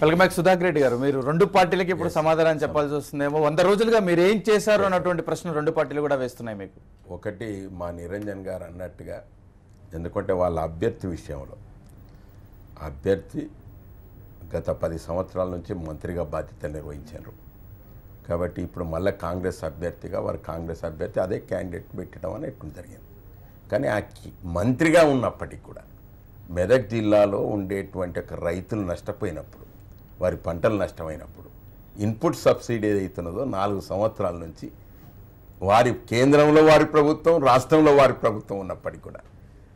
Welcome back Sudhakar Reddy గారు మీరు రెండు పార్టీలకి ఇప్పుడు సమాధానం చెప్పాల్సి వస్తుందేమో వంద రోజులుగా మీరు ఏం చేశారు అన్నటువంటి ప్రశ్న రెండు పార్టీలు కూడా వేస్తున్నాయి మీకు ఒకటి మా నిరంజన్ గారు అన్నట్టుగా ఎందుకంటే వాళ్ళ అభ్యర్థి విషయంలో అభ్యర్థి గత పది సంవత్సరాల నుంచి మంత్రిగా బాధ్యత నిర్వహించారు కాబట్టి ఇప్పుడు మళ్ళీ కాంగ్రెస్ అభ్యర్థిగా వారు కాంగ్రెస్ అభ్యర్థి అదే క్యాండిడేట్ పెట్టడం అనేటువంటి జరిగింది కానీ ఆ కి- మంత్రిగా ఉన్నప్పటికీ కూడా మెదక్ జిల్లాలో ఉండేటువంటి ఒక రైతులు నష్టపోయినప్పుడు వారి పంటలు నష్టమైనప్పుడు ఇన్పుట్ సబ్సిడీ ఏదైతున్నదో నాలుగు సంవత్సరాల నుంచి వారి కేంద్రంలో వారి ప్రభుత్వం రాష్ట్రంలో వారి ప్రభుత్వం ఉన్నప్పటికీ కూడా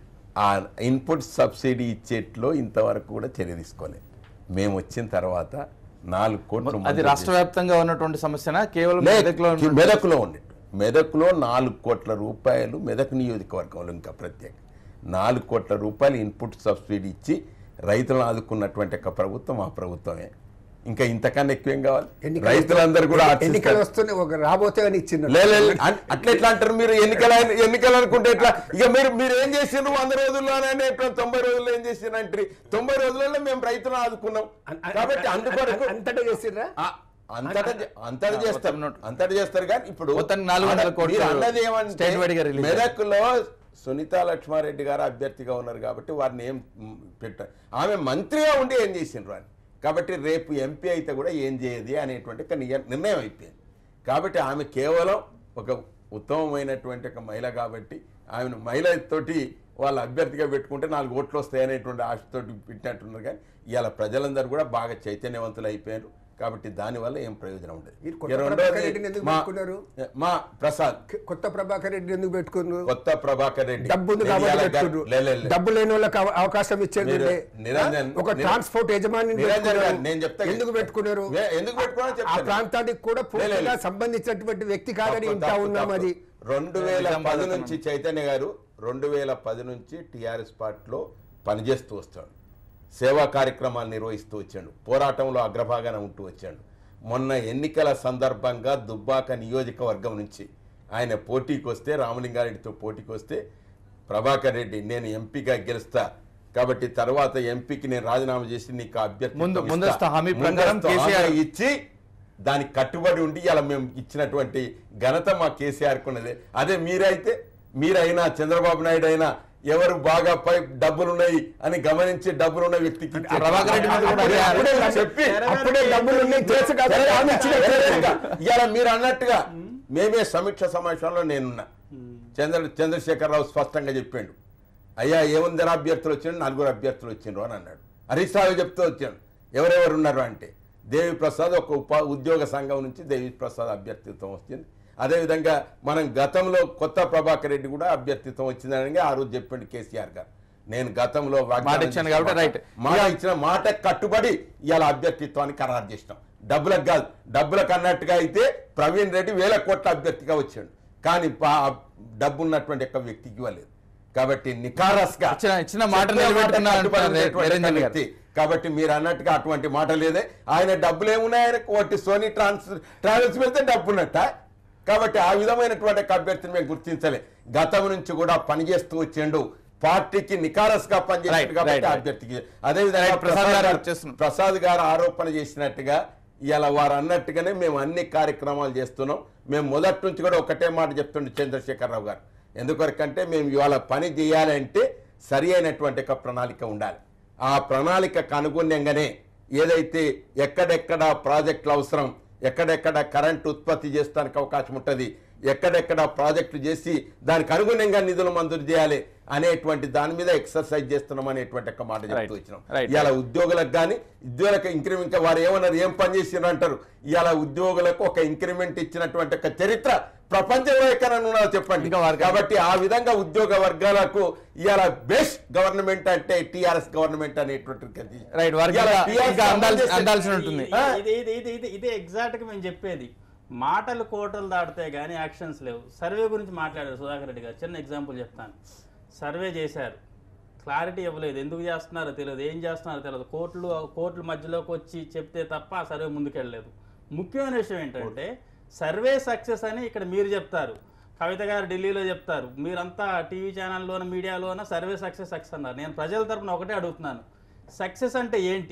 ఆ ఇన్పుట్ సబ్సిడీ ఇచ్చేట్లో ఇంతవరకు కూడా చర్య తీసుకోలేదు మేము వచ్చిన తర్వాత నాలుగు కోట్లు అది మంజూరు రాష్ట్ర వ్యాప్తంగా ఉన్నటువంటి సమస్యనా కేవలం లే- మెదక్లో ఉన్న- మెదక్లో ఉండే మెదక్లో నాలుగు కోట్ల రూపాయలు మెదక్ నియోజకవర్గంలో ఇంకా ప్రత్యేక నాలుగు కోట్ల రూపాయలు ఇన్పుట్ సబ్సిడీ ఇచ్చి రైతులను ఆదుకున్నటువంటి ఒక ప్రభుత్వం ఆ ప్రభుత్వమే ఇంకా ఇంతకన్నా ఎక్కువేం కావాలి ఎన్నికలు రైతులందరూ కూడా ఎన్నికలు ఆశిస్తారు. వస్తున్నాయి ఒక రాబోతే అని ఇచ్చిండ్రు లే, లే, లే. అన్- అట్లా ఎట్లా అంటారు మీరు ఎన్నికల ఎన్నికలు అనుకుంటే ఎట్లా ఇక మీరు మీరు ఏం చేసిండ్రు వంద రోజుల్లోనే అనేటువంటి తొంభై రోజుల్లో ఏం చేసిండ్రు అంటే తొంభై రోజులలో మేము రైతులను ఆదుకున్నాం అన్- అన్- కాబట్టి అందుకొరకు అన్- అంతటా చేసిండ్రా ఆ, అంతటా చే- అంతటా చేస్తారు మొత్తం అంతటా చేస్తారు కానీ ఇప్పుడు మొత్తానికి నాలుగు వందల ఆడ- కోట్లు మీరు అన్నది ఏమంటే స్టేట్ వైడ్గా రిలీజ్ మెదక్లో సునీత లక్ష్మారెడ్డి గారు అభ్యర్థిగా ఉన్నారు కాబట్టి వారిని ఏం మ్, పెట్టారు ఆమె మంత్రిగా ఉండి ఏం చేసిండ్రు అని కాబట్టి రేపు ఎంపీ అయితే కూడా ఏం చేయదు అనేటువంటి ఒక నియ- నిర్ణయం అయిపోయింది కాబట్టి ఆమె కేవలం ఒక ఉత్తమమైనటువంటి ఒక మహిళ కాబట్టి ఆమెను మహిళ తోటి వాళ్ళ అభ్యర్థిగా పెట్టుకుంటే నాలుగు ఓట్లు వస్తాయనేటువంటి ఆశతోటి పెట్టినట్టున్నారు కానీ ఇవాళ ప్రజలందరూ కూడా బాగా చైతన్యవంతులు అయిపోయారు కాబట్టి దానివల్ల ఏం ప్రయోజనం ఉండదు మీరు కొత్త ఇక రెండోది ప్రభాకర్ రెడ్డిని ఎందుకు మా- పెట్టుకున్నారు? మా ప్రసాద్ కొత్త ప్రభాకర్ రెడ్డి ఎందుకు పెట్టుకున్నారు కొత్త ప్రభాకర్ రెడ్డి డబ్బు ఉంది నేను కాబట్టి ఇవాళ పెట్టుకున్నారు లే, లే, లే. డబ్బు లేని వాళ్ళకి అవ- అవకాశం ఇచ్చేది మీరు ఉండే. నిరంజన్- ఒక నిర- ట్రాన్స్పోర్ట్ యజమాని నిరంజన్ గారు, నేను చెప్తా ఎందుకు పెట్టుకున్నారు ఏ- ఎందుకు పెట్టుకున్నారో ఆ చెప్తాను. ప్రాంతానికి కూడా లే, పూర్తిగా లే. సంబంధించినటువంటి వ్యక్తి కాదని తప్పు, ఇంటా తప్పు, ఉన్నాం తప్పు. అది రెండు వేల నిజామాబాద్ పది అతను. నుంచి చైతన్య గారు రెండు వేల పది నుంచి టీఆర్ఎస్ పార్టీలో పనిచేస్తూ వస్తాడు సేవా కార్యక్రమాలు నిర్వహిస్తూ వచ్చాడు పోరాటంలో అగ్రభాగాన ఉంటూ వచ్చాడు మొన్న ఎన్నికల సందర్భంగా దుబ్బాక నియోజకవర్గం నుంచి ఆయన పోటీకి వస్తే రామలింగారెడ్డితో పోటీకి వస్తే ప్రభాకర్ రెడ్డి నేను ఎంపీగా గెలుస్తా కాబట్టి తర్వాత ఎంపీకి నేను రాజీనామా చేసి నీకు అభ్యర్థి ముందు- ముందస్తు హామీ ప్రకారం కేసీఆర్ ఇచ్చి దానికి కట్టుబడి ఉండి ఇలా మేము ఇచ్చినటువంటి ఘనత మా కేసీఆర్ ఉన్నది అదే మీరైతే మీరైనా చంద్రబాబు నాయుడు అయినా ఎవరు బాగా పై డబ్బులున్నాయి అని గమనించి డబ్బులున్న వ్యక్తికి ఇచ్చే- ప్రభాకర్ రెడ్డి మీద కూడా అప్పుడే- అదే అప్పుడే చెప్పి అప్పుడే డబ్బులు ఉన్నాయి తెలుసు కాబట్టి ఆమె ఇచ్చినట్టు ఇవాళ మీరు అన్నట్టుగా మేమే సమీక్ష సమావేశంలో నేనున్నా చంద్ర చంద్రశేఖరరావు స్పష్టంగా చెప్పిండు అయ్యా ఏముందర అభ్యర్థులు వచ్చిండు నలుగురు అభ్యర్థులు వచ్చిండ్రు అని అన్నాడు హరీష్ రావు చెప్తూ వచ్చాడు ఎవరెవరు ఉన్నారు అంటే దేవి ప్రసాద్ ఒక ఉప ఉద్యోగ సంఘం నుంచి దేవి ప్రసాద్ అభ్యర్థిత్వం వచ్చింది అదేవిధంగా మనం గతంలో కొత్త ప్రభాకర్ రెడ్డి కూడా అభ్యర్థిత్వం వచ్చిందని ఆ రోజు చెప్పిండు కేసీఆర్ గారు నేను గతంలో వాగ్దానం మాట ఇచ్చాను చేసిన కాబట్టి మాట- రైట్. మాట ఇచ్చిన మాట కట్టుబడి ఇవాళ అభ్యర్థిత్వాన్ని ఖరారు చేసినాం డబ్బులకు కాదు డబ్బులకు అన్నట్టుగా అయితే ప్రవీణ్ రెడ్డి వేల కోట్ల అభ్యర్థిగా వచ్చాడు కానీ పా- డబ్బు ఉన్నటువంటి యొక్క వ్యక్తికి ఇవ్వలేదు కాబట్టి నికారస్గా ఇచ్చిన- ఇచ్చిన మాట చెప్పే నిలబెట్టుకున్నారు కట్టుబడి అంటున్నారు ఉన్నటువంటి నిరంజన్ గారు. వ్యక్తి. కాబట్టి మీరు అన్నట్టుగా అటువంటి మాట లేదే ఆయన డబ్బులు ఏమున్నాయి ఆయన ఒకటి సోనీ ట్రాన్స్ ట్రావెల్స్ వెళ్తే డబ్బు ఉన్నట్ట కాబట్టి ఆ విధమైనటువంటి ఒక అభ్యర్థిని మేము గుర్తించలే గతం నుంచి కూడా పనిచేస్తూ వచ్చిండు పార్టీకి నికారస్ గా Right, పనిచేసాడు కాబట్టి right, ఆ right. అభ్యర్థికి అదేవిధంగా Right, ప్రసాద్ ప్రసాద్ గారు గారు చేస్తున్నారు. ప్రసాద్ గారు ఆరోపణ చేసినట్టుగా ఇలా వారు అన్నట్టుగానే మేము అన్ని కార్యక్రమాలు చేస్తున్నాం మేము మొదటి నుంచి కూడా ఒకటే మాట చెప్తుండే చంద్రశేఖరరావు గారు ఎందుకొరకంటే మేము ఇవాళ పని చేయాలంటే సరి అయినటువంటి ఒక ప్రణాళిక ఉండాలి ఆ ప్రణాళికకు అనుగుణ్యంగానే ఏదైతే ఎక్కడెక్కడ ప్రాజెక్టులు అవసరం ఎక్కడెక్కడ కరెంట్ ఉత్పత్తి చేస్తానికి అవకాశం ఉంటుంది ఎక్కడెక్కడ ప్రాజెక్టులు చేసి దానికి అనుగుణంగా నిధులు మంజూరు చేయాలి అనేటువంటి దాని మీద ఎక్సర్సైజ్ చేస్తున్నాం అనేటువంటి ఒక మాట చెప్తూ Right. వచ్చినాం Right. ఇవాళ ఉద్యోగులకు కానీ ఉద్యోగులకు ఇంక్రిమెంట్ ఇంకా వారు ఏమన్నారు ఏం పని చేసినారు అంటారు ఇవాళ ఉద్యోగులకు ఒక ఇంక్రిమెంట్ ఇచ్చినటువంటి ఒక చరిత్ర ప్రపంచంలో ఎక్కడైనా ఉన్నదో చెప్పండి ఇంకా వారికి- కాబట్టి ఆ విధంగా ఉద్యోగ వర్గాలకు ఇవాళ బెస్ట్ గవర్నమెంట్ అంటే టిఆర్ఎస్ గవర్నమెంట్ అనేటువంటి రైట్ వారికి ఇవాళ ఇంకా- TRS ఇంకా అందాల్సి సంబంధించి- అందాల్సి ఉంటుంది ఆ? ఇది ఇది ఇది ఇది ఇదే ఎగ్జాక్ట్ గా మేము చెప్పేది మాటలు కోటలు దాటితే కానీ యాక్షన్స్ లేవు సర్వే గురించి మాట్లాడారు సుధాకర్ రెడ్డి గారు చిన్న ఎగ్జాంపుల్ చెప్తాను సర్వే చేశారు క్లారిటీ ఇవ్వలేదు ఎందుకు చేస్తున్నారో తెలియదు ఏం చేస్తున్నారో తెలియదు కోర్టులు కోర్టుల మధ్యలోకి వచ్చి చెప్తే తప్ప ఆ సర్వే ముందుకెళ్ళలేదు ముఖ్యమైన విషయం ఏంటంటే సర్వే సక్సెస్ అని ఇక్కడ మీరు చెప్తారు కవిత గారు ఢిల్లీలో చెప్తారు మీరంతా టీవీ ఛానల్లోన మీడియాలోన సర్వే సక్సెస్ సక్సెస్ అన్నారు నేను ప్రజల తరపున ఒకటే అడుగుతున్నాను సక్సెస్ అంటే ఏంటి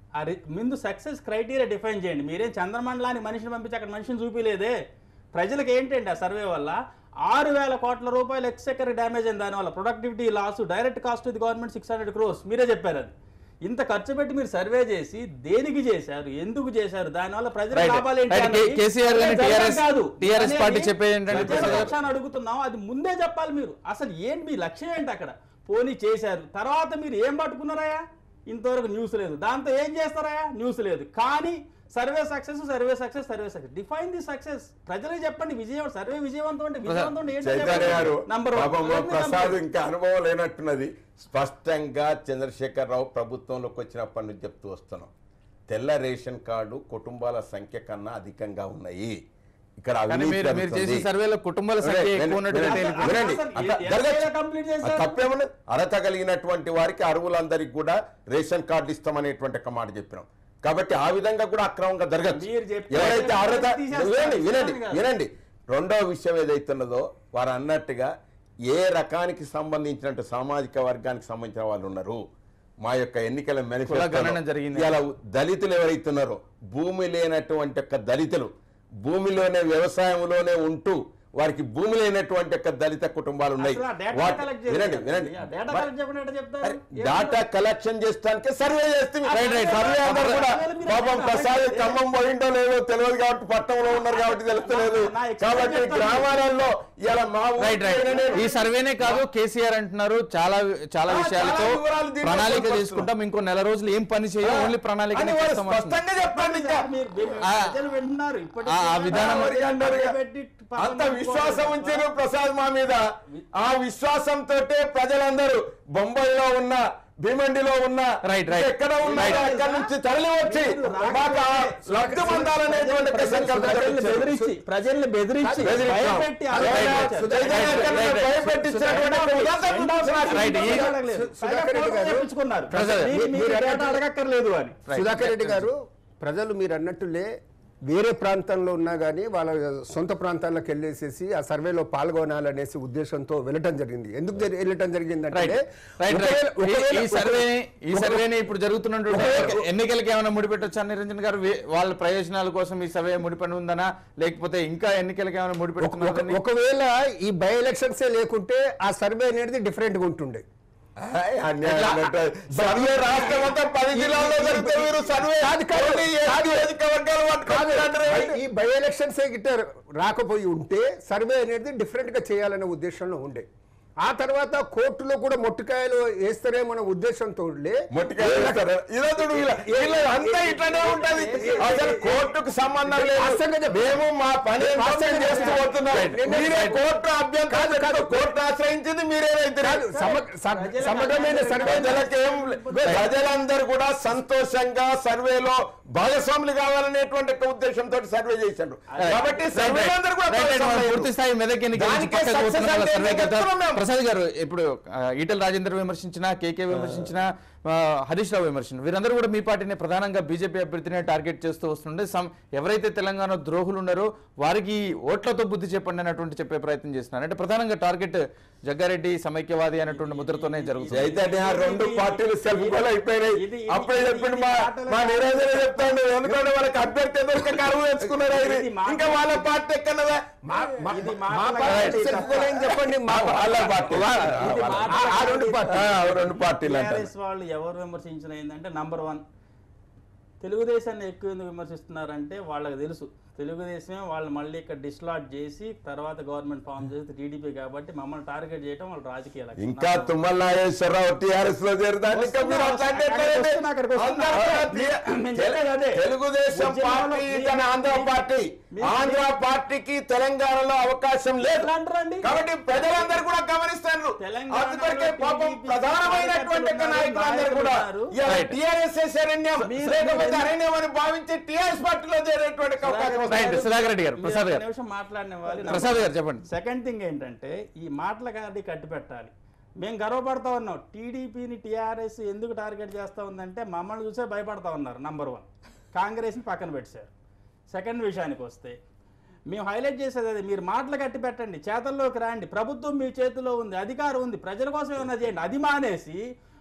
ఆ రి- ముందు సక్సెస్ క్రైటీరియా డిఫైన్ చేయండి మీరేం చంద్రమండలానికి మనిషిని పంపించి అక్కడ మనిషిని చూపిలేదే ప్రజలకు ఏంటండి ఆ సర్వే వల్ల ఆరు వేల కోట్ల రూపాయలు ఎక్స్చెక్కర్ డ్యామేజ్ అయింది దానివల్ల productivity loss direct cost the government six hundred crores మీరే చెప్పారు అది ఇంత ఖర్చు పెట్టి మీరు సర్వే చేసి దేనికి చేశారు ఎందుకు చేశారు దానివల్ల ప్రజల Right. లాభాలు ఏంటి Right. అన్నది కేసీఆర్ గాని జరగడం TRS కాదు. TRS అనేది పార్టీ చెప్పేది ఏంటంటే ప్రజల ప్రజల- పక్షాన అడుగుతున్నాం అది ముందే చెప్పాలి మీరు అసలు ఏంటి మీ లక్ష్యం ఏంటి అక్కడ పోనీ చేశారు తర్వాత మీరు ఏం పట్టుకున్నారయ్యా ఇంతవరకు న్యూస్ లేదు దాంతో ఏం చేస్తారయ్యా న్యూస్ లేదు కానీ survey success survey success survey success define the success ప్రజలకు చెప్పండి విజయం సర్వే విజయవంతం అంటే విజయవంతం అంటే ఏంటో చైతన్య గారు చెప్పండి. Number one. పాపం అవన్నీ ప్రసాద్ నంబర్ ఇంకా అనుభవం లేనట్టున్నది స్పష్టంగా చంద్రశేఖరరావు ప్రభుత్వంలోకి వచ్చినప్పటి నుంచి చెప్తూ వస్తున్నాం తెల్ల రేషన్ కార్డు కుటుంబాల సంఖ్య కన్నా అధికంగా ఉన్నాయి ఇక్కడ కానీ అవినీతి మీరు మీరు చేసిన జరుగుతుంది. సర్వేలో కుటుంబాల సంఖ్య వినండి, ఎక్కువ ఉన్నట్టుగా వినండి, తేలిపోయింది. వినండి. అసలు అట్లా ఏ- జరగచ్చు. ఎలా కంప్లీట్ చేశారు? అది తప్పేమున్నది అర్హత కలిగినటువంటి వారికి అరువులందరికీ కూడా రేషన్ కార్డు ఇస్తామనేటువంటి ఒక మాట చెప్పినాం కాబట్టి ఆ విధంగా కూడా అక్రమంగా జరగచ్చు మీరు చెప్పే ఎవరైతే అర్హత తీసేస్తారు, వినండి వినండి తీసేస్తారు కాదు. వినండి రెండవ విషయం ఏదైతున్నదో వారు అన్నట్టుగా ఏ రకానికి సంబంధించినట్టు సామాజిక వర్గానికి సంబంధించిన వాళ్ళు ఉన్నారు మా యొక్క ఎన్నికల గణన జరిగింది. ఇలా దళితులు ఎవరైతున్నారో భూమి లేనటువంటి యొక్క దళితులు భూమిలోనే వ్యవసాయంలోనే ఉంటూ వారికి భూమి లేనటువంటి యొక్క దళిత కుటుంబాలు ఉన్నాయి అసలు ఆ డేటా వాటి- కలెక్ట్ వినండి చేయాలి. వినండి ఆ డేటా మరి- కలెక్ట్ చేయకుండా ఎట్లా చెప్తారు? అరే, ఏం డాటా కలెక్షన్ చేస్తానికి సర్వే చేస్తే రైట్, రైట్. సర్వే అందరూ కూడా మీరు పాపం అట్లా ప్రసాద్ అడగండి. ఖమ్మం పోయిండో లేదో తెలియదు కాబట్టి పట్టణంలో ఉన్నారు కాబట్టి తెలుస్తలేదు నా- నా experience కాబట్టి చెప్తాను. గ్రామాలలో ఇలా మా ఊరు రైట్ రైట్ ఈ సర్వేనే కాదు కేసీఆర్ అంటున్నారు చాలా చాలా ఆ, విషయాలతో చాలా వివరాలు దీంట్లో ప్రణాళిక పొందుపరుస్తున్నాం. చేసుకుంటాం ఇంకో నెల రోజులు ఏం పని చేయం ఓన్లీ ప్రణాళిక అని వారు స్పష్టంగా చెప్పండి ఇంకా మీరు- మీరు- ఆ- ప్రజలు వింటున్నారు ఇప్పటికీ ఆ- ఆ విధానం- మరి అన్నారు ఇక. పెట్టి అంత విశ్వాసం ఉంచారు ప్రసాద్ మా మీద ఆ విశ్వాసంతో ప్రజలందరూ బొంబాయిలో ఉన్న భీమండిలో ఉన్న Right, right. ఎక్కడ ఉన్నారు Right. అక్కడ నుంచి తరలి వచ్చి మాకు ఆ లబ్ధి పొందాలనేటువంటి ఒక సంకల్పం ప్రజల్ని కలిగించారు. బెదిరించి ప్రజల్ని బెదిరించి బెదిరించాం. భయపెట్టి అదే, ఆలోచించారు. సుజయ్ గారు ఎక్కడ Right, right. భయపెట్టించినటువంటి ఒక ఉదాహరణ చూపిస్తున్నారు. Right. ఈ- సుధాకర్ రెడ్డి గారు, తెప్పించుకున్నారు ప్రజలు- మీరు- మీరు మీరు డేటా అడగక్కర్లేదు అని సుధాకర్ రెడ్డి గారు ప్రజలు మీరు అన్నట్టులే వేరే ప్రాంతంలో ఉన్నా కానీ వాళ్ళ సొంత ప్రాంతాలకు వెళ్ళేసేసి ఆ సర్వేలో పాల్గొనాలనేసి ఉద్దేశంతో వెళ్ళటం జరిగింది ఎందుకు జరి- వెళ్ళటం జరిగిందంటే రైట్ రైట్ ఒకవేళ- రైట్ ఈ- ఈ ఒకవేళ- సర్వే ఈ సర్వేని ఇప్పుడు జరుగుతున్నటువంటి ఎన్నికలకి ఏమైనా ముడిపెట్టొచ్చా నిరంజన్ గారు వే- వాళ్ళ ప్రయోజనాల కోసం ఈ సర్వే ముడిపడి ఉందనా లేకపోతే ఇంకా ఎన్నికలకి ఏమైనా ఒక- ముడిపెడుతున్నారని ఒకవేళ ఈ బై ఎలక్షన్సే లేకుంటే ఆ సర్వే అనేది డిఫరెంట్ గా ఉంటుండే ఆయ్, అన్యాయం అన్నట్టు. సర్వే రాష్ట్రం అంతా పది జిల్లాల్లో జరిగితే మీరు సర్వే ఓన్లీ ఏడు నియోజకవర్గాలు పట్టుకొని అంటారు. ఈ బై ఎలక్షన్స్ గిట్ట రాకపోయి ఉంటే సర్వే అనేది డిఫరెంట్ గా చేయాలనే ఉద్దేశంలో ఉండే ఆ తర్వాత కోర్టులో కూడా మొట్టికాయలు వేస్తారేమన్న ఉద్దేశంతో ఉండే మొట్టికాయలు వేస్తారు. ఇలా చూడు వీళ్ళ- వీళ్ళ అంతా ఇట్లానే ఉంటది అసలు కోర్టుకు సంబంధం వాస్తవంగా లేదు చెప్పు. మేము మా పని ఏంటో వాస్తవంగా మేము చేస్తూ చెప్పు. పోతున్నాం Right. మీరే కోర్టు అభ్యంతరం కాదు కోర్టు ఆశ్రయించింది మీరేనైతే కాదు, సమ- సమ- సమగ్రమైన సర్వే ప్రజలకేం ప్రజలందరూ కూడా సంతోషంగా సర్వేలో భాగస్వాములు కావాలనేటువంటి ఒక ఉద్దేశంతో సర్వే చేశారు కాబట్టి సర్వేలందరూ కూడా రైట్, రైట్. మన భాగస్వాములు పూర్తి స్థాయి మెదక్ ఎన్నికల నుంచి దానికే పక్కకు success పోతున్న వాళ్ళ అంటే సర్వే ఏంటో కదా. చెప్తున్నాం మేము. ప్రసాద్ గారు ఇప్పుడు ఆ, ఈటెల రాజేందర్ విమర్శించిన కేకే విమర్శించిన ఆ, హరీష్ రావు విమర్శించిన వీరందరూ కూడా మీ పార్టీని ప్రధానంగా బీజేపీ అభ్యర్థినే టార్గెట్ చేస్తూ వస్తుండే సమ్ ఎవరైతే తెలంగాణ ద్రోహులు ఉన్నారో వారికి ఓట్లతో బుద్ధి చెప్పండి అన్నటువంటి చెప్పే ప్రయత్నం చేస్తున్నారు అంటే ప్రధానంగా టార్గెట్ జగ్గారెడ్డి సమైక్యవాది అన్నటువంటి ముద్రతోనే జరుగుతుంది చైతన్య రెండు పార్టీలు సెల్ఫ్ గోల్ అయిపోయినాయి ఇది- ఇది- అప్పుడే ఇది- చెప్పిండు ఇది మా మాటలు మా కాదు. నిరంజన చెప్తాడు ఎందుకంటే వాళ్ళకి అభ్యర్థి దొరిక కరువు తెచ్చుకున్నారు ఆయన. ఇది మాటలు ఇంకా వాళ్ళ పార్టీ ఎక్కడదా మా- మా- ఇది మా మాట్లాడే పార్టీ తప్ప. తెలుసుకోలేని చెప్పండి మా వాళ్ళ పార్టీ ఇది వాళ్ళ- మాట్లాడే ఆ రెండు పార్టీ. ఆ, రెండు పార్టీలు అంటారు టీఆర్ఎస్ వాళ్ళు ఎవరు విమర్శించిన ఏంటంటే నంబర్ వన్ తెలుగుదేశాన్ని ఎక్కువ ఎందుకు విమర్శిస్తున్నారంటే వాళ్ళకి తెలుసు తెలుగుదేశమే వాళ్ళు మళ్ళీ ఇక్కడ డిస్లాట్ చేసి తర్వాత గవర్నమెంట్ ఫామ్ చేసి టీడీపీ కాబట్టి మమ్మల్ని టార్గెట్ చేయడం వాళ్ళ రాజకీయ లక్ష్యం. ఇంకా తుమ్మల నాగేశ్వరరావు టిఆర్ఎస్ లో చేరుతాను ఇంకా మీరు అట్లా అంటే ఎట్లా అక్కడికి అండి? వస్తున్నా, అక్కడికి వస్తున్నా. అందరూ కూడా టి- నేను చెప్పేది అదే. తెలుగుదేశం ఉద్యమాల్లో పార్టీ మీ- తన ఆంధ్ర మీ- పార్టీ మీ- ఆంధ్ర పార్టీకి తెలంగాణలో అవకాశం లేదు ఎట్లా అంటారండి? కాబట్టి ప్రజలందరూ కూడా గమనిస్తారు తెలంగాణలో అందుకొరకే పాపం TDP ప్రధానమైనటువంటి ఒక నాయకులందరూ కూడా నాయకులు Right. టిఆర్ఎస్ శరణ్యం మీరు- లేకపోతే మీరు- అరణ్యం అని భావించి టిఆర్ఎస్ పార్టీలో చేరేటువంటి అవకాశం వస్తుంది. రైట్ సుధాకర్ రెడ్డి గారు మీరు ప్రసాద్ ఒక్క గారు నిమిషం మాట్లాడినవ్వాలి ప్రసాద్ గారు చెప్పండి సెకండ్ థింగ్ ఏంటంటే ఈ మాటల గారి కట్టి పెట్టాలి మేము గర్వపడతా ఉన్నాం టీడీపీని టీఆర్ఎస్ ఎందుకు టార్గెట్ చేస్తూ ఉందంటే మమ్మల్ని చూసే భయపడతా ఉన్నారు నంబర్ వన్ కాంగ్రెస్ని పక్కన పెట్టారు సెకండ్ విషయానికి వస్తే మేము హైలైట్ చేసేది అది మీరు మాటలు కట్టి పెట్టండి చేతల్లోకి రాండి ప్రభుత్వం మీ చేతిలో ఉంది అధికారం ఉంది ప్రజల కోసం ఏమన్నా చేయండి అది మానేసి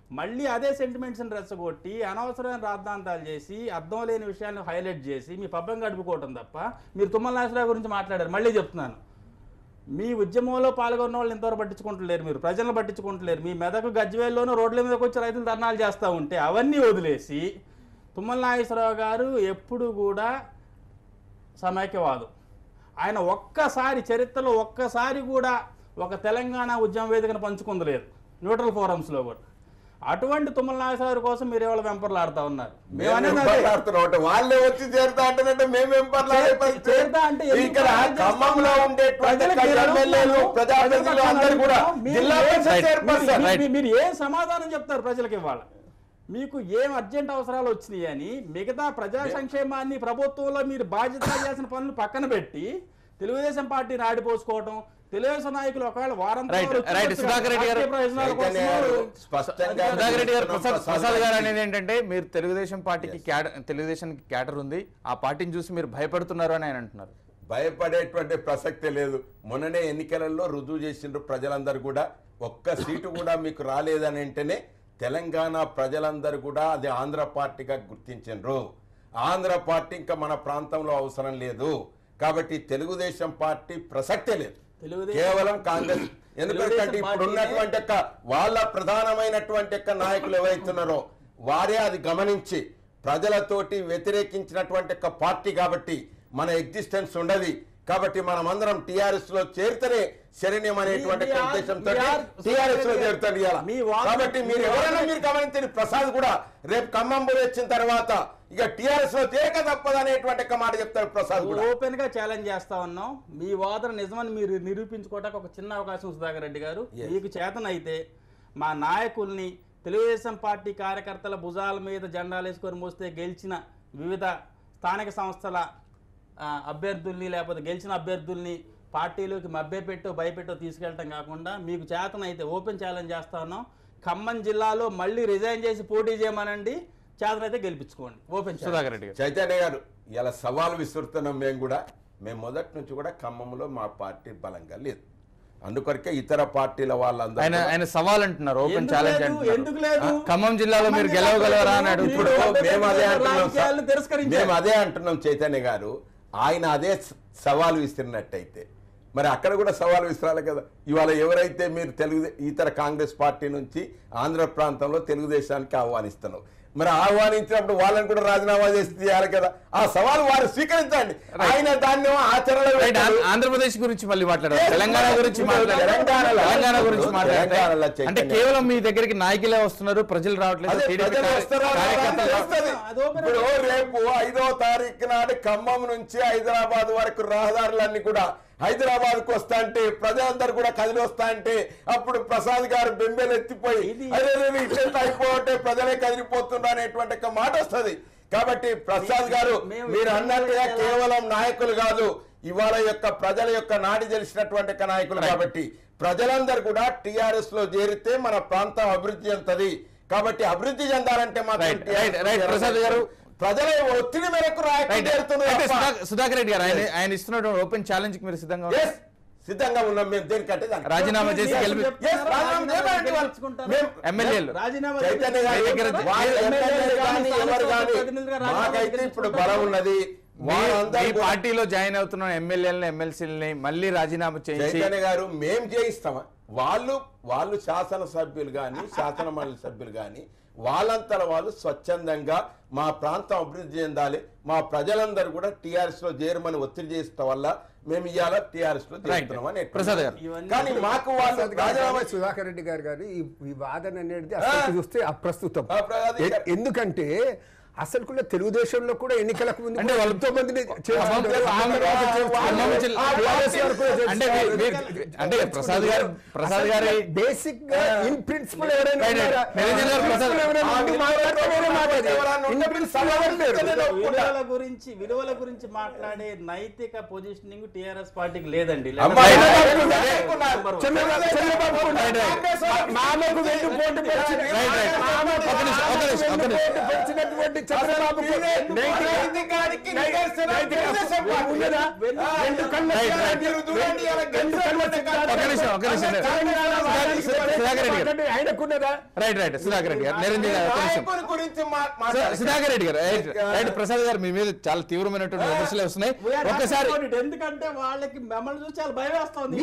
మళ్ళీ అదే సెంటిమెంట్స్ని రెచ్చగొట్టి అనవసరమైన రాద్ధాంతాలు చేసి అర్థం లేని విషయాలను హైలైట్ చేసి మీ పబ్బం గడుపుకోవటం తప్ప మీరు తుమ్మల నాగేశ్వరరావు గురించి మాట్లాడారు మళ్ళీ చెప్తున్నాను మీ ఉద్యమంలో పాల్గొన్న వాళ్ళు ఇంతవరకు పట్టించుకుంటలేరు మీరు ప్రజలను పట్టించుకుంటలేరు మీ మెదకు గజ్వేల్లోనూ రోడ్ల మీదకి వచ్చి రైతులు ధర్నాలు చేస్తూ ఉంటే అవన్నీ వదిలేసి తుమ్మల నాగేశ్వరరావు గారు ఎప్పుడు కూడా సమైక్యవాదం ఆయన ఒక్కసారి చరిత్రలో ఒక్కసారి కూడా ఒక తెలంగాణ ఉద్యమ వేదికను పంచుకుంది లేదు న్యూట్రల్ ఫోరమ్స్లో కూడా అటువంటి తుమ్మల నాగేశ్వరరావు కోసం మీరు ఇవాళ వెంపర్లాడుతూ ఉన్నారు మేము అనేది అదే. మాట్లాడుతున్నాం అంటే వాళ్ళే వచ్చి చేరుతా అంటారంటే మేమేం పర్లేదు చేరుతా- చేరుతా అంటే ఎందుకు ఇక్కడ ప్రజలు ఖమ్మంలో ఉండేటువంటి ప్రజలకు మీరు ఎమ్మెల్యేలు అడుగుతున్నారు. ప్రజాప్రతినిధులు ప్రజలకు అందరూ కూడా మీరు జిల్లా ఏం- పరిషత్ Right. చైర్పర్సన్ మీరు- మీరు- మీరు ఏం సమాధానం చెప్తారు ప్రజలకు ఇవ్వాలి మీకు ఏం అర్జెంట్ అవసరాలు వచ్చినాయి అని మిగతా ప్రజా సంక్షేమాన్ని ప్రభుత్వంలో మీరు బాధ్యత చేసిన పనులు పక్కన పెట్టి తెలుగుదేశం పార్టీని ఆడిపోసుకోవడం తెలుగుదేశం నాయకులు ఒకవేళ వారం Right, తర్వాత right. వచ్చి సుధాకర్ రెడ్డి గారు- రాజకీయ ప్రయోజనాల చైతన్య గారు కోసం స్పష్టంగా సుధాకర్ రెడ్డి గారు ప్రసాద్ ప్రసాద్ ప్రసాద్ గారు గారు అనేది ఏంటంటే మీరు తెలుగుదేశం పార్టీకి క్యాడర్ తెలుగుదేశం క్యాడర్ ఉంది ఆ పార్టీని చూసి మీరు భయపడుతున్నారు అని ఆయన అంటున్నారు భయపడేటువంటి ప్రసక్తే లేదు మొన్ననే ఎన్నికలలో రుజువు చేసిండ్రు ప్రజలందరూ కూడా ఒక్క సీటు కూడా మీకు రాలేదని అంటేనే తెలంగాణ ప్రజలందరూ కూడా అది ఆంధ్ర పార్టీగా గుర్తించిండ్రు ఆంధ్ర పార్టీ ఇంకా మన ప్రాంతంలో అవసరం లేదు కాబట్టి తెలుగుదేశం పార్టీ ప్రసక్తే లేదు తెలుగుదేశం కేవలం కాంగ్రెస్ ఎందుకంటే తెలుగుదేశం ఇప్పుడు పార్టీనే- ఉన్నటువంటి యొక్క వాళ్ళ ప్రధానమైనటువంటి యొక్క నాయకులు ఎవరైతున్నారో వారే అది గమనించి ప్రజలతోటి వ్యతిరేకించినటువంటి యొక్క పార్టీ కాబట్టి మన ఎగ్జిస్టెన్స్ ఉండదు కాబట్టి మనం అందరం టిఆర్ఎస్ లో చేరితేనే శరణ్యం అనేటువంటి మీ- మీ ఆర్- ఉద్దేశంతో మీ ఆర్- టిఆర్ఎస్ లో చేరుతాడు ఇవాళ మీ వాదన- కాబట్టి మీరు మీ ఎవరైనా వాదన- మీరు గమనించండి ప్రసాద్ కూడా రేపు ఖమ్మం పోయి వచ్చిన తర్వాత ఇక టిఆర్ఎస్ లో చేరక తప్పదు అనేటువంటి ఒక మాట చెప్తాడు ప్రసాద్ కూడా ఓపెన్ గా ఛాలెంజ్ చేస్తా ఉన్నాం మీ వాదన నిజమని మీరు నిరూపించుకోవడానికి ఒక చిన్న అవకాశం సుధాకర్ రెడ్డి గారు Yes. మీకు చేతనైతే మా నాయకుల్ని తెలుగుదేశం పార్టీ కార్యకర్తల భుజాల మీద జెండాలు వేసుకొని మోస్తే గెలిచిన వివిధ స్థానిక సంస్థల ఆ, అభ్యర్థుల్ని లేకపోతే గెలిచిన అభ్యర్థుల్ని పార్టీలోకి మభ్యపెట్టో భయపెట్టో తీసుకెళ్ళటం కాకుండా మీకు చేతనైతే ఓపెన్ ఛాలెంజ్ చేస్తా ఉన్నాం ఖమ్మం జిల్లాలో మళ్ళీ రిజైన్ చేసి పోటీ చేయమనండి చేతనైతే గెలిపించుకోండి ఓపెన్ ఛాలెంజ్ సుధాకర్ రెడ్డి గారు చైతన్య గారు ఇలా సవాల్ విసురుతున్నాం మేము కూడా మేము మొదటి నుంచి కూడా ఖమ్మంలో మా పార్టీ బలంగా లేదు అందుకొరకే ఇతర పార్టీల వాళ్ళందరూ ఆయన కూడా- ఆయన సవాల్ అంటున్నారు ఓపెన్ ఎందుకు ఛాలెంజ్ లేదు? అంటున్నారు ఎందుకు లేదు? ఆ, ఖమ్మం జిల్లాలో మీరు ఖమ్మం గెలవగలరా అని జిల్లాలో అడుగుతున్నారు ఇప్పుడు మీరు మేము అదే అంటున్నాం రాజకీయాలను సార్. తిరస్కరించారు. మేము అదే అంటున్నాం చైతన్య గారు ఆయన అదే స- సవాలు విసిరినట్టయితే మరి అక్కడ కూడా సవాలు విసిరాలి కదా ఇవాళ ఎవరైతే మీరు తెలుగు ఇతర కాంగ్రెస్ పార్టీ నుంచి ఆంధ్ర ప్రాంతంలో తెలుగుదేశానికి ఆహ్వానిస్తున్నావు మరి ఆహ్వానించినప్పుడు వాళ్ళని కూడా రాజీనామా చేసి తీయాలి కదా ఆ సవాలు వారు స్వీకరించండి ఆయన దాన్ని ఆచరణలో రైట్ పెట్టారు. ఆంధ్ర- ఆంధ్రప్రదేశ్ గురించి మళ్ళీ మాట్లాడారు Yes, తెలంగాణ గురించి ఇప్పుడు మాట్లాడారు తెలంగాణలో- తెలంగాణ గురించి మాట్లాడారు తెలంగాణలో చైతన్య. అంటే కేవలం మీ దగ్గరికి నాయకులే వస్తున్నారు ప్రజలు రావట్లేదు అదే టీడీపీ ప్రజలు కార్య- వస్తారా రారా కార్యకర్తలు అని తెలుస్తది. అది ఓపెన్ ఇప్పుడు రేపు ఐదో తారీఖు నాడు ఖమ్మం నుంచి హైదరాబాద్ వరకు రహదారులన్నీ కూడా హైదరాబాద్ కు వస్తా అంటే ప్రజలందరూ కూడా కదిలి వస్తా అంటే అప్పుడు ప్రసాద్ గారు బెంబేలు ఎత్తిపోయి ఇది- అరే రే ఇట్లా అయిపోతే ప్రజలే కదిలిపోతున్నారు అనేటువంటి ఒక మాట వస్తది కాబట్టి ప్రసాద్ గారు మేము- మీరు అన్నట్టుగా ఎలా- కేవలం నాయకులు కాదు ఇవాళ యొక్క ప్రజల యొక్క నాడి తెలిసినటువంటి ఒక నాయకులు కాబట్టి ప్రజలందరూ కూడా టిఆర్ఎస్ లో చేరితే మన ప్రాంతం అభివృద్ధి చెందుతుంది కాబట్టి అభివృద్ధి చెందాలంటే మాత్రం Right, TRS right, right. లో ప్రసాద్ గారు. ప్రజల ఒత్తిడి మేరకు నాయకులు రైట్ చేరుతున్నారు అయితే తప్ప- సుధా- సుధాకర్ రెడ్డి గారు ఆయన ఆయన ఇస్తున్నటువంటి ఓపెన్ ఛాలెంజ్ కి మీరు సిద్ధంగా ఉన్నారు Yes, సిద్ధంగా ఉన్నాం మేము దేనికంటే దానికి. రాజీనామా చేసి మీరు గెలిపి చెప్తున్నారు, Yes, రాజీనామా చేయమనండి వాళ్ళు. గెలిపించుకుంటారు. మేము- ఎమ్మెల్యేలు రాజీనామా చైతన్య గారి మీ దగ్గర- వాళ్ళ మీ ఎమ్మెల్యేలు దగ్గర కానీ స్థానిక ఎవరు కానీ ప్రతినిధులుగా రాజీనామా మాకైతే ఇప్పుడు చేసుకుంటారు. బలం ఉన్నది మీ- మీ వాళ్ళందరూ కూడా- పార్టీలో జాయిన్ అవుతున్న ఎమ్మెల్యేలని ఎమ్మెల్సీలని మళ్ళీ రాజీనామా చేయించి చైతన్య గారు మేం చేయిస్తామా వాళ్ళు వాళ్ళు శాసనసభ్యులు కానీ శాసన మండలి సభ్యులు కానీ వాళ్ళంతర వాళ్ళు స్వచ్ఛందంగా మా ప్రాంతం అభివృద్ధి చెందాలి మా ప్రజలందరూ కూడా టీఆర్ఎస్ లో చేరమని ఒత్తిడి చేస్తా వల్ల మేము ఇవాళ టీఆర్ఎస్ లో చేరుతున్నామని ప్రసాద్ గారు. ఇవన్నీ కానీ మాకు వాళ్ళు ప్రసాద్ గారు రాజీనామా కానీ, సుధాకర్ రెడ్డి గారు గారు ఈ ఈ వాదన అనేది అసలు చూస్తే అప్రస్తుతం ఆ, ప్ర- అది ఎ- ఎందుకంటే అసలు కూడా తెలుగుదేశంలో కూడా ఎన్నికలకు ముందు అంటే కూడా వాళ్ళు ఎంతో మందిని ఖమ్మం- చేస్తున్నారు. ఖమ్మం ఆంధ్ర ఖమ్మం వాళ్ళు- జిల్లా- ఆ TRS వరకు కూడా అంటే చేస్తున్నారు. మీరు- అంటే ప్రసాద్ గారు ప్రసాద్ గారి బేసిక్ గా ఇన్ ప్రిన్సిపల్ ఎవరైనా Right, right. ఉన్నారా? నిరంజన్ గారు In ప్రసాద్- principle ఎవరైనా ఆ ఉండి విలువల మాట్లాడితే వేరే మాట అది. ఎవరైనా In ఉంటే principle ఎవరు లేరు. విలువల గురించి విలువల గురించి మాట్లాడే నైతిక పొజిషనింగ్ టిఆర్ఎస్ పార్టీకి లేదండి అమ్మాయి చంద్రబాబు చంద్రబాబు కూడా మామకు వెన్ను పోటు పెంచిన- Right, right. మామకు ఒక నిమిషం, ఒక నిమిషం, ఒక వెన్ను నిమిషం. పోటు పెంచినటువంటి చంద్రబాబు అసలు మీరే- వైదికానికి నిదర్శనం తెలుగుదేశం పార్టీ. ఉన్నదా ఆ, రెండు కళ్ళ రైట్, సిద్ధాంతం. రైట్. మీరు చూడండి, ఇలా రెండు కళ్ళ గెలిచినటువంటి సిద్ధాంతం. ఒక నిమిషం, ఒక నిమిషం. తెలంగాణ వాదానికి సుధాకర్ రెడ్డి గారు. మాట్లాడి ఆయనకున్నదా రైట్ రైట్ సుధాకర్ రెడ్డి గారు నిరంజన్ గారు ఒక నిమిషం నాయకుని గురించి మా- సు- మాట్లాడండి. సుధాకర్ రెడ్డి గారు రైట్ రైట్ ప్రసాద్ గారు మీ మీద చాలా తీవ్రమైనటువంటి విమర్శలు వస్తున్నాయి ఒక్కసారి ఎందుకంటే వాళ్ళకి మిమ్మల్ని చూసి చాలా భయం వేస్తుంది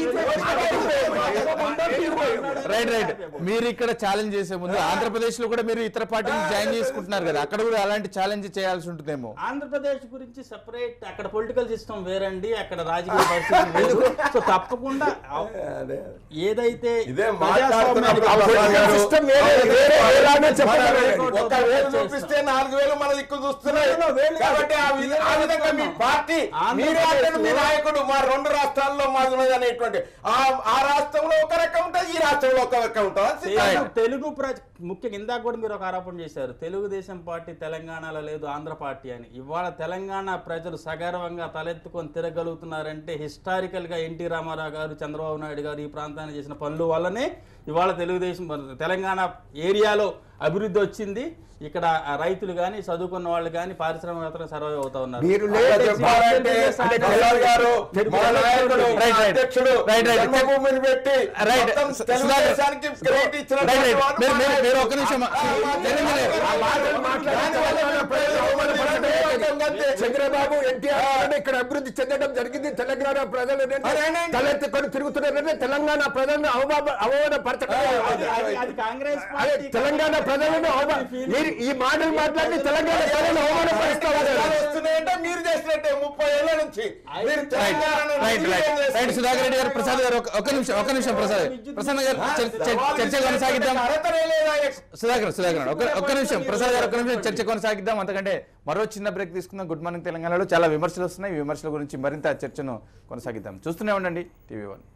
రైట్ రైట్ మీరు ఇక్కడ ఛాలెంజ్ చేసే ముందు ఆంధ్రప్రదేశ్ లో కూడా మీరు ఇతర పార్టీని జాయిన్ చేసుకుంటున్నారు కదా అక్కడ కూడా అలాంటి ఛాలెంజ్ చేయాల్సి ఉంటుందేమో ఆంధ్రప్రదేశ్ గురించి సెపరేట్ అక్కడ పొలిటికల్ సిస్టమ్ వేరండి అక్కడ రాజకీయ పరిస్థితి వేరు సో తప్పకుండా అదే. ఏదైతే ఇదే ప్రజాస్వామ్యానికి మాట్లాడుతున్నప్పుడు ప్రసాద్ గారు, సిస్టమ్ వేరే వేరే వేరేగానే చెప్పగలరు. మన ఒక వేలు చూపిస్తే నాలుగు వేలు మన దిక్కు చూస్తున్నాయి కాబట్టి ఆ వి- ఆ విధంగా మీ పార్టీ మీరు అంటే మీ నాయకుడు మా రెండు రాష్ట్రాల్లో మాది ఉన్నది అనేటువంటి ఆ ఆ రాష్ట్రంలో ఒక రకం ఉంటుంది ఈ రాష్ట్రంలో ఒక రకం ఉంటుంది తెలుగు- తెలుగు ప్రజ ముఖ్యంగా ఇందాక కూడా మీరు ఒక ఆరోపణ చేశారు తెలుగుదేశం పార్టీ తెలంగాణలో లేదు ఆంధ్ర పార్టీ అని ఇవాళ తెలంగాణ ప్రజలు సగర్వంగా తలెత్తుకొని తిరగలుగుతున్నారంటే హిస్టారికల్ గా ఎన్టీ రామారావు గారు చంద్రబాబు నాయుడు గారు ఈ ప్రాంతాన్ని చేసిన పనుల వల్లనే ఇవాళ తెలుగుదేశం తెలంగాణ ఏరియాలో అభివృద్ధి వచ్చింది ఇక్కడ ఆ రైతులు కానీ చదువుకున్న వాళ్ళు కానీ పారిశ్రామికవేత్తలు సర్వైవ్ అవుతా ఉన్నారు మీరు అలా లేదు చెప్పాలంటే అంటే ప్రసాద్ గారు మా నాయకుడు రైట్, రైట్. అధ్యక్షుడు రైట్, రైట్. జన్మభూమిని పెట్టి రైట్. మొత్తం సుధాకర్. తెలుగుదేశానికి క్రెడిట్ ఇచ్చిన రైట్, రైట్. వాడు మీరు- మా మీరు- మీరు నాయకుడు. ఒక్క నిమిషం. ఆ, మా నిరంజన్ గారు. ఆ మాటలు మాట్లాడి దానివల్ల తెలంగాణ ప్రజలు అవమానపడటం అంతే. చంద్రబాబు ఎన్టీఆర్ ఇక్కడ అభివృద్ధి చెందడం జరిగింది తెలంగాణ ప్రజలు మరి ఆయన- తలెత్తుకొని తిరుగుతున్నారంటే తెలంగాణ ప్రజలను అవమాన అవమానపరచడం అది- అది- అది కాంగ్రెస్ అదే పార్టీ తెలంగాణ ప్రజలను అవమా- మీరు ఈ మాటలు మాట్లాడి తెలంగాణ ప్రజలను అవమానపరుస్తారు ఫలితాలు వస్తున్నాయంటే మీరు చేసినట్టే ముప్పై ఏళ్ల నుంచి మీరు రైట్ తెలంగాణను right right right Sudhakar Reddy garu Prasad గారు ఒక- ఒక్క నిమిషం ఒక్క నిమిషం ప్రసాద్ ప్రసాద్ గారు చర్- చర్- చర్చ కొనసాగిద్దాం అర్హతనే లేదా సుధాకర్ సుధాకర్ గారు, ఒక ఒక్క నిమిషం ప్రసాద్ గారు ఒక్క నిమిషం చర్చ కొనసాగిద్దాం అంతకంటే మరో చిన్న బ్రేక్ తీసుకుందాం గుడ్ మార్నింగ్ తెలంగాణలో చాలా విమర్శలు వస్తున్నాయి ఈ విమర్శల గురించి మరింత చర్చను కొనసాగిద్దాం చూస్తూనే ఉండండి టీవీ వన్